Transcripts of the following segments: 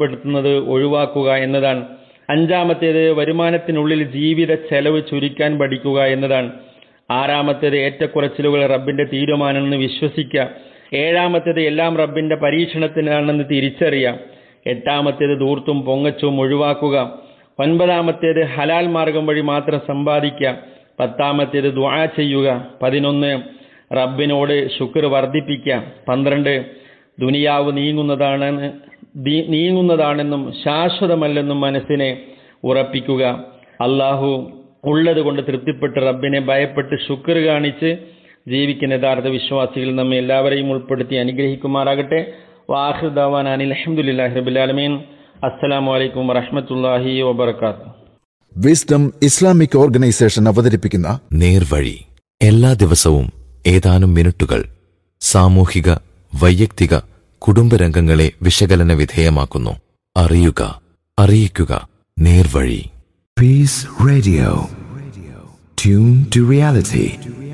പെടുത്തുന്നത് ഒഴിവാക്കുക എന്നതാണ് അഞ്ചാമത്തേത് വരുമാനത്തിനുള്ളിൽ ജീവിത ചെലവ് ചുരുക്കാൻ പഠിക്കുക എന്നതാണ് ആറാമത്തേത് ഏറ്റക്കുറച്ചിലുകൾ റബ്ബിന്റെ തീരുമാനമെന്ന് വിശ്വസിക്കുക ഏഴാമത്തേത് എല്ലാം റബ്ബിന്റെ പരീക്ഷണത്തിനാണെന്ന് തിരിച്ചറിയാം എട്ടാമത്തേത് ദൂർത്തും പൊങ്ങച്ചും ഒഴിവാക്കുക ഒൻപതാമത്തേത് ഹലാൽ മാർഗം വഴി മാത്രം സമ്പാദിക്കുക പത്താമത്തേത് ദുആ ചെയ്യുക പതിനൊന്ന് റബ്ബിനോട് ശുക്ർ വർദ്ധിപ്പിക്കുക പന്ത്രണ്ട് ദുനിയാവ് നീങ്ങുന്നതാണെന്ന് ദീ- നീങ്ങുന്നതാണെന്നും ശാശ്വതമല്ലെന്നും മനസ്സിനെ ഉറപ്പിക്കുക അള്ളാഹു ഉള്ളത് കൊണ്ട് തൃപ്തിപ്പെട്ട് റബ്ബിനെ ഭയപ്പെട്ട് ശുക്ർ കാണിച്ച് ജീവിക്കുന്ന യഥാർത്ഥ വിശ്വാസികൾ നമ്മെ എല്ലാവരെയും ഉൾപ്പെടുത്തി അനുഗ്രഹിക്കുമാറാകട്ടെ വാഹൃദാവാൻ അനിൽ അഹമ്മദില്ലാഹി റബുലാലമീൻ അസ്സലാമു അലൈക്കും വറഹമത്തല്ലാഹി വബർക്കാത്തു വിസ്ഡം ഇസ്ലാമിക് ഓർഗനൈസേഷൻ അവതരിപ്പിക്കുന്ന നേർവഴി എല്ലാ ദിവസവും ഏതാനും മിനിറ്റുകൾ സാമൂഹിക വൈയക്തിക കുടുംബരംഗങ്ങളെ വിശകലന വിധേയമാക്കുന്നു അറിയുക അറിയിക്കുക നേർവഴി Peace Radio. Tune to reality.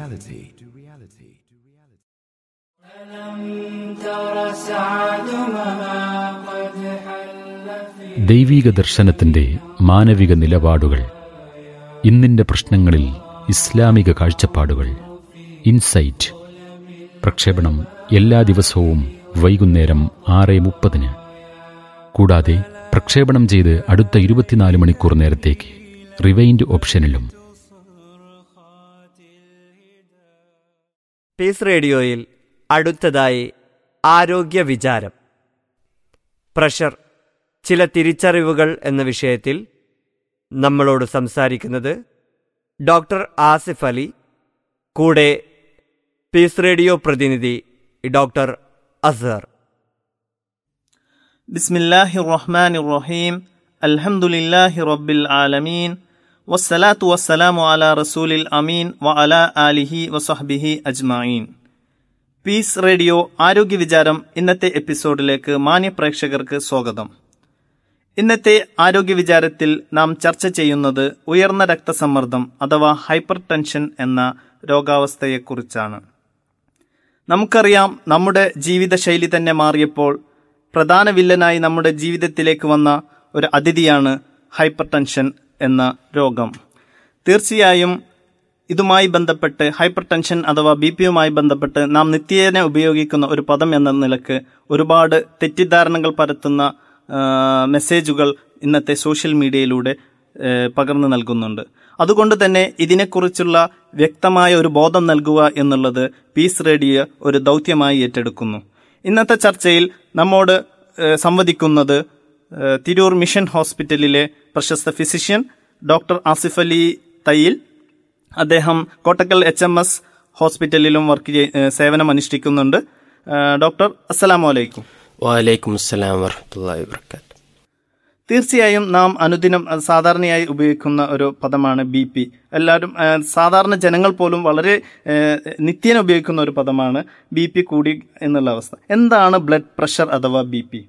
ദൈവീക ദർശനത്തിന്റെ മാനവിക നിലപാടുകൾ ഇന്നിന്റെ പ്രശ്നങ്ങളിൽ ഇസ്ലാമിക കാഴ്ചപ്പാടുകൾ ഇൻസൈറ്റ് പ്രക്ഷേപണം എല്ലാ ദിവസവും വൈകുന്നേരം ആറ് മുപ്പതിന് കൂടാതെ പ്രക്ഷേപണം ചെയ്ത് അടുത്ത ഇരുപത്തിനാല് മണിക്കൂർ നേരത്തേക്ക് റിവൈൻഡ് ഓപ്ഷനിലും പീസ് റേഡിയോയിൽ അടുത്തതായി ആരോഗ്യ വിചാരം പ്രഷർ ചില തിരിച്ചറിവുകൾ എന്ന വിഷയത്തിൽ നമ്മളോട് സംസാരിക്കുന്നത് ഡോക്ടർ ആസിഫ് അലി കൂടെ പീസ് റേഡിയോ പ്രതിനിധി ഡോക്ടർ അസർ بسم الله الرحمن الرحيم الحمد لله رب العالمين والصلاة والسلام على رسول الأمين وعلى آله وصحبه أجمعين പീസ് റേഡിയോ ആരോഗ്യ വിചാരം ഇന്നത്തെ എപ്പിസോഡിലേക്ക് മാന്യ പ്രേക്ഷകർക്ക് സ്വാഗതം ഇന്നത്തെ ആരോഗ്യ വിചാരത്തിൽ നാം ചർച്ച ചെയ്യുന്നത് ഉയർന്ന രക്തസമ്മർദ്ദം അഥവാ ഹൈപ്പർ ടെൻഷൻ എന്ന രോഗാവസ്ഥയെക്കുറിച്ചാണ് നമുക്കറിയാം നമ്മുടെ ജീവിതശൈലി തന്നെ മാറിയപ്പോൾ പ്രധാന വില്ലനായി നമ്മുടെ ജീവിതത്തിലേക്ക് വന്ന ഒരു അതിഥിയാണ് ഹൈപ്പർ ടെൻഷൻ എന്ന രോഗം തീർച്ചയായും ഇതുമായി ബന്ധപ്പെട്ട് ഹൈപ്പർ ടെൻഷൻ അഥവാ ബി പിയുമായി ബന്ധപ്പെട്ട് നാം നിത്യേന ഉപയോഗിക്കുന്ന ഒരു പദം എന്ന നിലക്ക് ഒരുപാട് തെറ്റിദ്ധാരണകൾ പരത്തുന്ന ആ, മെസ്സേജുകൾ ഇന്നത്തെ സോഷ്യൽ മീഡിയയിലൂടെ ഏ, പകർന്നു നൽകുന്നുണ്ട് അതുകൊണ്ട് തന്നെ ഇതിനെക്കുറിച്ചുള്ള വ്യക്തമായ ഒരു ബോധം നൽകുക എന്നുള്ളത് പീസ് റേഡിയോ ഒരു ദൗത്യമായി ഏറ്റെടുക്കുന്നു ഇന്നത്തെ ചർച്ചയിൽ നമ്മോട് ഏ, സംവദിക്കുന്നത് ഏ, തിരൂർ മിഷൻ ഹോസ്പിറ്റലിലെ പ്രശസ്ത ഫിസിഷ്യൻ ഡോക്ടർ ആസിഫ് അലി തയ്യിൽ അദ്ദേഹം കോട്ടക്കൽ എച്ച് എം എസ് ഹോസ്പിറ്റലിലും വർക്ക് ചെയ്- ഏ, സേവനം അനുഷ്ഠിക്കുന്നുണ്ട് ഏ, ഡോക്ടർ അസ്സലാമു അലൈക്കും വലൈക്കും അസ്സലാം വറഹമത്തല്ലാഹി വബർക്കാത്തു തീർച്ചയായും നാം അനുദിനം അഹ് സാധാരണയായി ഉപയോഗിക്കുന്ന ഒരു പദമാണ് ബി പി എല്ലാവരും അഹ് സാധാരണ ജനങ്ങൾ പോലും വളരെ ഏഹ്, നിത്യേന ഉപയോഗിക്കുന്ന ഒരു പദമാണ് ബി പി കൂടി എന്നുള്ള അവസ്ഥ എന്താണ് ബ്ലഡ് പ്രഷർ അഥവാ ബി പി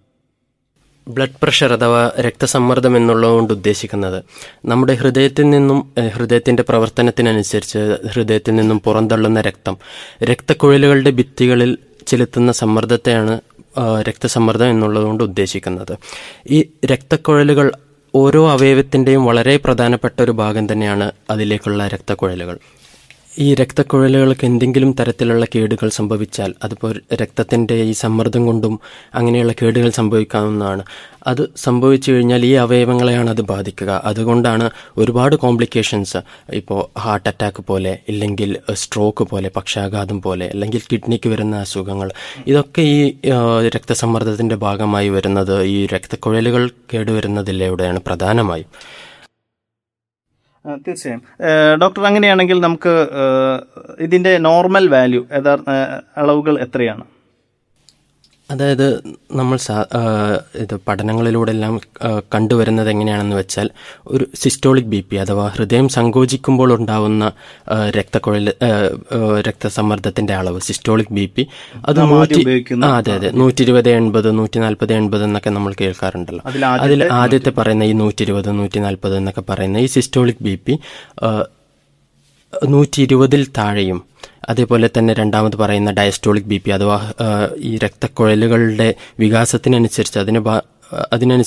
ബ്ലഡ് പ്രഷർ അഥവാ രക്തസമ്മർദ്ദം എന്നുള്ളതുകൊണ്ട് ഉദ്ദേശിക്കുന്നത് നമ്മുടെ ഹൃദയത്തിൽ നിന്നും ഏഹ്, ഹൃദയത്തിന്റെ പ്രവർത്തനത്തിനനുസരിച്ച് ഹൃദയത്തിൽ നിന്നും പുറന്തള്ളുന്ന രക്തം രക്തക്കുഴലുകളുടെ ഭിത്തികളിൽ ചെലുത്തുന്ന സമ്മർദ്ദത്തെയാണ് ആ, രക്തസമ്മർദ്ദം എന്നുള്ളതുകൊണ്ട് ഉദ്ദേശിക്കുന്നത് ഈ രക്തക്കുഴലുകൾ ഓരോ അവയവത്തിന്റെയും വളരെ പ്രധാനപ്പെട്ട ഒരു ഭാഗം തന്നെയാണ് അതിലേക്കുള്ള രക്തക്കുഴലുകൾ ഈ രക്തക്കുഴലുകൾക്ക് എന്തെങ്കിലും തരത്തിലുള്ള കേടുകൾ സംഭവിച്ചാൽ അതിപ്പോൾ രക്തത്തിന്റെ ഈ സമ്മർദ്ദം കൊണ്ടും അങ്ങനെയുള്ള കേടുകൾ സംഭവിക്കാവുന്നതാണ് അത് സംഭവിച്ചു കഴിഞ്ഞാൽ ഈ അവയവങ്ങളെയാണ് അത് ബാധിക്കുക അതുകൊണ്ടാണ് ഒരുപാട് കോംപ്ലിക്കേഷൻസ് ഇപ്പോൾ ഹാർട്ട് അറ്റാക്ക് പോലെ ഇല്ലെങ്കിൽ സ്ട്രോക്ക് പോലെ പക്ഷാഘാതം പോലെ അല്ലെങ്കിൽ കിഡ്നിക്ക് വരുന്ന അസുഖങ്ങൾ ഇതൊക്കെ ഈ ആ, രക്തസമ്മർദ്ദത്തിന്റെ ഭാഗമായി വരുന്നത് ഈ രക്തക്കുഴലുകൾ കേടുവരുന്നതിലൂടെയാണ് പ്രധാനമായും ആ, തീർച്ചയായും ഏഹ്, ഡോക്ടർ അങ്ങനെയാണെങ്കിൽ നമുക്ക് ഏഹ്, ഇതിന്റെ നോർമൽ വാല്യൂ യഥാർത്ഥ ഏഹ്, അളവുകൾ എത്രയാണ് അതായത് നമ്മൾ സാ ആ, ഇത് പഠനങ്ങളിലൂടെ എല്ലാം ആ, കണ്ടുവരുന്നത് എങ്ങനെയാണെന്ന് വെച്ചാൽ ഒരു സിസ്റ്റോളിക് ബി പി അഥവാ ഹൃദയം സങ്കോചിക്കുമ്പോൾ ഉണ്ടാവുന്ന ആ, രക്തക്കുഴൽ ആ, ആ, രക്തസമ്മർദ്ദത്തിന്റെ അളവ് സിസ്റ്റോളിക് ബി പി അത് നാം ആദ്യം നൂറ്റി ഉപയോഗിക്കുന്ന- ആ അതെ അതെ നൂറ്റി ഇരുപത് എൺപത് നൂറ്റി നാൽപ്പത് എൺപത് എന്നൊക്കെ നമ്മൾ കേൾക്കാറുണ്ടല്ലോ അതിൽ അതിൽ ആദ്യത്തെ ആദ്യത്തെ പറയുന്ന ഈ നൂറ്റി ഇരുപത് നൂറ്റി നാൽപ്പത് എന്നൊക്കെ പറയുന്ന ഈ സിസ്റ്റോളിക് ബി പി നൂറ്റി ഇരുപതിൽ താഴെയും അതേപോലെ തന്നെ രണ്ടാമത് പറയുന്ന ഡയസ്റ്റോളിക് ബി പി അഥവാ ആ, ഈ രക്തക്കുഴലുകളുടെ വികാസത്തിനനുസരിച്ച് അതിന് ബാ- അതിനനുസരിച്ച്